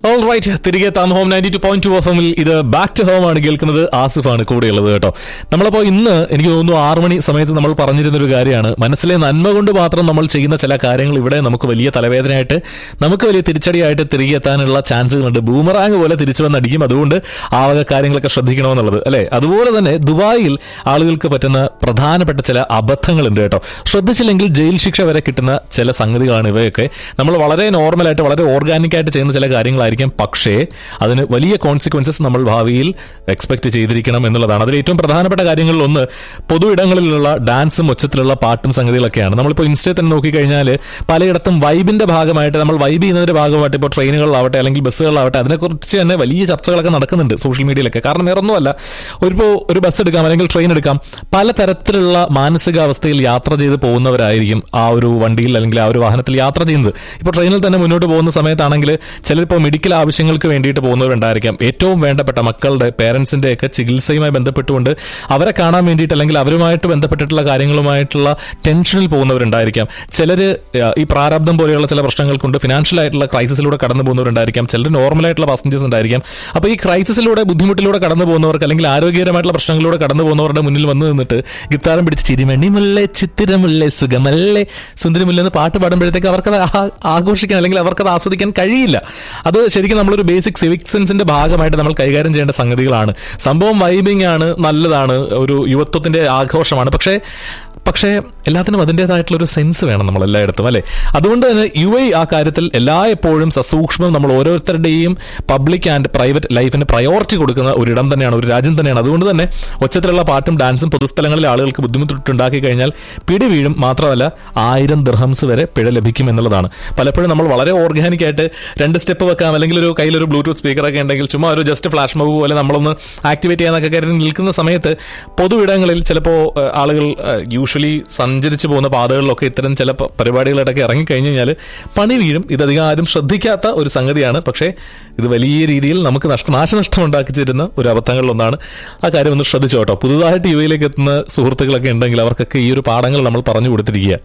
All right തിരികെ താൻ home ninety two point two F എമ്മിൽ ഇത് ബാക്ക് ടു ഹോം ആണ് കേൾക്കുന്നത് ആസിഫാണ് കൂടെയുള്ളത് കേട്ടോ നമ്മളപ്പോ ഇന്ന് എനിക്ക് തോന്നുന്നു ആറു മണി സമയത്ത് നമ്മൾ പറഞ്ഞിരുന്ന ഒരു കാര്യമാണ് മനസ്സിലെ നന്മ കൊണ്ട് മാത്രം നമ്മൾ ചെയ്യുന്ന ചില കാര്യങ്ങൾ ഇവിടെ നമുക്ക് വലിയ തലവേദനയായിട്ട് നമുക്ക് വലിയ തിരിച്ചടിയായിട്ട് തിരികെ എത്താനുള്ള ചാൻസുകളുണ്ട് ബൂമറാങ് പോലെ തിരിച്ചു വന്നടിക്കും അതുകൊണ്ട് ആ വക കാര്യങ്ങളൊക്കെ ശ്രദ്ധിക്കണമെന്നുള്ളത് അല്ലെ അതുപോലെ തന്നെ ദുബായിൽ ആളുകൾക്ക് പറ്റുന്ന പ്രധാനപ്പെട്ട ചില അബദ്ധങ്ങളുണ്ട് കേട്ടോ ശ്രദ്ധിച്ചില്ലെങ്കിൽ ജയിൽ ശിക്ഷ വരെ കിട്ടുന്ന ചില സംഗതികളാണ് ഇവയൊക്കെ നമ്മൾ വളരെ നോർമലായിട്ട് വളരെ ഓർഗാനിക് ആയിട്ട് ചെയ്യുന്ന ചില കാര്യങ്ങളായിരിക്കും പക്ഷേ അതിന് വലിയ കോൺസിക്വൻസസ് നമ്മൾ ഭാവിയിൽ എക്സ്പെക്ട് ചെയ്തിരിക്കണം എന്നുള്ളതാണ് അതിൽ ഏറ്റവും പ്രധാനപ്പെട്ട കാര്യങ്ങളിൽ ഒന്ന് പൊതു ഇടങ്ങളിലുള്ള ഡാൻസും ഒച്ചത്തിലുള്ള പാട്ടും സംഗതികളൊക്കെയാണ് നമ്മളിപ്പോൾ ഇൻസ്റ്റയിൽ തന്നെ നോക്കിക്കഴിഞ്ഞാൽ പലയിടത്തും വൈബിന്റെ ഭാഗമായിട്ട് നമ്മൾ വൈബ് ചെയ്യുന്നതിന്റെ ഭാഗമായിട്ട് ഇപ്പോൾ ട്രെയിനുകളിലാവട്ടെ അല്ലെങ്കിൽ ബസ്സുകളിലാവട്ടെ അതിനെക്കുറിച്ച് തന്നെ വലിയ ചർച്ചകളൊക്കെ നടക്കുന്നുണ്ട് സോഷ്യൽ മീഡിയയിലൊക്കെ കാരണം വേറൊന്നുമല്ല ഒരു ഒരു ബസ് എടുക്കാം അല്ലെങ്കിൽ ട്രെയിൻ എടുക്കാം പലതരത്തിലുള്ള മാനസികാവസ്ഥയിൽ യാത്ര ചെയ്ത് പോകുന്നവരായിരിക്കും ആ ഒരു വണ്ടിയിൽ അല്ലെങ്കിൽ ആ ഒരു വാഹനത്തിൽ യാത്ര ചെയ്യുന്നത് ഇപ്പോൾ ട്രെയിനിൽ തന്നെ മുന്നോട്ട് പോകുന്ന സമയത്താണെങ്കിൽ ചിലപ്പോൾ മെഡിക്കൽ ആവശ്യങ്ങൾക്ക് വേണ്ടിയിട്ട് പോകുന്നവരുണ്ടായിരിക്കാം ഏറ്റവും വേണ്ടപ്പെട്ട മക്കളുടെ പേരൻസിന്റെ ഒക്കെ ചികിത്സയുമായി ബന്ധപ്പെട്ടുകൊണ്ട് അവരെ കാണാൻ വേണ്ടിയിട്ട് അല്ലെങ്കിൽ അവരുമായിട്ട് ബന്ധപ്പെട്ടിട്ടുള്ള കാര്യങ്ങളുമായിട്ടുള്ള ടെൻഷനിൽ പോകുന്നവരുണ്ടായിരിക്കാം ചിലര് ആ, ഈ പ്രാരബ്ധം പോലെയുള്ള ചില പ്രശ്നങ്ങൾ കൊണ്ട് ഫിനാൻഷ്യൽ ആയിട്ടുള്ള ക്രൈസിസിലൂടെ കടന്നു പോകുന്നവരുണ്ടായിരിക്കാം ചിലർ നോർമൽ ആയിട്ടുള്ള പാസഞ്ചേഴ്സ് ഉണ്ടായിരിക്കാം അപ്പോൾ ഈ ക്രൈസിസിലൂടെ ബുദ്ധിമുട്ടിലൂടെ കടന്നു പോകുന്നവർക്ക് അല്ലെങ്കിൽ ആരോഗ്യകരമായിട്ടുള്ള പ്രശ്നങ്ങളിലൂടെ കടന്നു പോകുന്നവരുടെ മുന്നിൽ വന്ന് നിന്നിട്ട് ഗിത്താരം പിടിച്ച് ചിരിമണിമുല്ലേ ചിത്തിരമുല്ലേ സുഖമല്ലേ സുന്ദരമുല്ലേ എന്ന് പാട്ട് പാടുമ്പോഴത്തേക്ക് അവർക്കത് ആ- ആഘോഷിക്കാൻ അല്ലെങ്കിൽ അവർക്കത് ആസ്വദിക്കാൻ കഴിയില്ല അത് ശരിക്കും നമ്മളൊരു ബേസിക് സിവിക് സെൻസിന്റെ ഭാഗമായിട്ട് നമ്മൾ കൈകാര്യം ചെയ്യേണ്ട സംഗതികളാണ് സംഭവം വൈബിംഗ് ആണ് നല്ലതാണ് ഒരു യുവത്വത്തിന്റെ ആഘോഷമാണ് പക്ഷേ പക്ഷേ എല്ലാത്തിനും അതിൻ്റെതായിട്ടുള്ള ഒരു സെൻസ് വേണം നമ്മൾ എല്ലായിടത്തും അല്ലെ അതുകൊണ്ട് തന്നെ യു ഐ ആ കാര്യത്തിൽ എല്ലായ്പ്പോഴും സസൂക്ഷ്മം നമ്മൾ ഓരോരുത്തരുടെയും പബ്ലിക് ആൻഡ് പ്രൈവറ്റ് ലൈഫിന് പ്രയോറിറ്റി കൊടുക്കുന്ന ഒരിടം തന്നെയാണ് ഒരു രാജ്യം തന്നെയാണ് അതുകൊണ്ട് തന്നെ ഒച്ചത്തിലുള്ള പാട്ടും ഡാൻസും പൊതുസ്ഥലങ്ങളിൽ ആളുകൾക്ക് ബുദ്ധിമുട്ടുണ്ടാക്കി കഴിഞ്ഞാൽ പിടി വീഴും മാത്രമല്ല ആയിരം ദിർഹംസ് വരെ പിഴ ലഭിക്കും എന്നുള്ളതാണ് പലപ്പോഴും നമ്മൾ വളരെ ഓർഗാനിക് ആയിട്ട് രണ്ട് സ്റ്റെപ്പ് വെക്കാം അല്ലെങ്കിൽ ഒരു കയ്യിലൊരു ബ്ലൂടൂത്ത് സ്പീക്കറൊക്കെ ഉണ്ടെങ്കിൽ ചുമ്മാ ഒരു ജസ്റ്റ് ഫ്ലാഷ് മൂവ് പോലെ നമ്മളൊന്ന് ആക്ടിവേറ്റ് ചെയ്യാനൊക്കെ കരുതി നിൽക്കുന്ന സമയത്ത് പൊതു ഇടങ്ങളിൽ ചിലപ്പോൾ ആളുകൾ യൂഷ്വലി സഞ്ചരിച്ചു പോകുന്ന പാതകളിലൊക്കെ ഇത്തരം ചില പ- പരിപാടികളിലൊക്കെ ഇറങ്ങിക്കഴിഞ്ഞ് കഴിഞ്ഞാൽ പണി വീഴും ഇതധികം ആരും ശ്രദ്ധിക്കാത്ത ഒരു സംഗതിയാണ് പക്ഷേ ഇത് വലിയ രീതിയിൽ നമുക്ക് നഷ്ട നാശനഷ്ടം ഉണ്ടാക്കി തരുന്ന ഒരു അബദ്ധങ്ങളിലൊന്നാണ് ആ കാര്യം ഒന്ന് ശ്രദ്ധിച്ചു കേട്ടോ പുതുതായിട്ട് യു എയിലേക്ക് എത്തുന്ന സുഹൃത്തുക്കളൊക്കെ ഉണ്ടെങ്കിൽ അവർക്കൊക്കെ ഈ ഒരു പാഠങ്ങൾ നമ്മൾ പറഞ്ഞു കൊടുത്തിരിക്കുക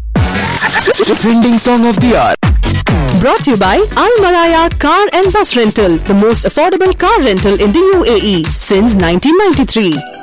Trending song of the hour. Brought to you by Al Maraya Car and Bus Rental, the most affordable car rental in the UAE since 1993.